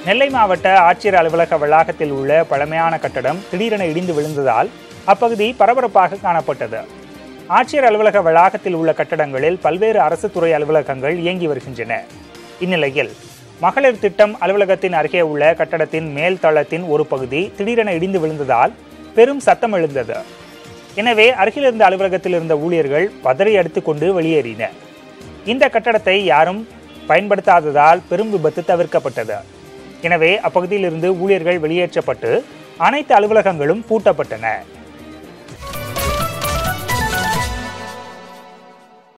நெல்லை மாவட்ட ஆட்சியர் அலுவலக வளாகத்தில் உள்ள பழமையான கட்டடம் திடீரென இடிந்து விழுந்ததால் அப்பகுதி பரபரப்பாக காணப்பட்டது ஆட்சியர் அலுவலக வளாகத்தில் உள்ள கட்டடங்களில் பல்வேறு அரசு துறை அலுவலகங்கள் இயங்கி வருகின்றன இந்நிலையில் மகளிர் திட்டம் அலுவலகத்தின் அருகே உள்ள கட்டடத்தின் மேல் தளத்தின் ஒரு பகுதி திடீரென இடிந்து விழுந்ததால் பெரும் சத்தம் எழுந்தது எனவே அருகில் இருந்த அலுவலகத்தில் இருந்த ஊழியர்கள் பதறி அடித்துக் கொண்டு வெளியேறினர் இந்த கட்டடத்தை யாரும் பயன்படுத்தாததால் பெரும் விபத்து தவிர்க்கப்பட்டது எனவே அப்பகுதியில் இருந்து ஊழியர்கள் வெளியேற்றப்பட்டு அனைத்து அலுவலகங்களும் பூட்டப்பட்டன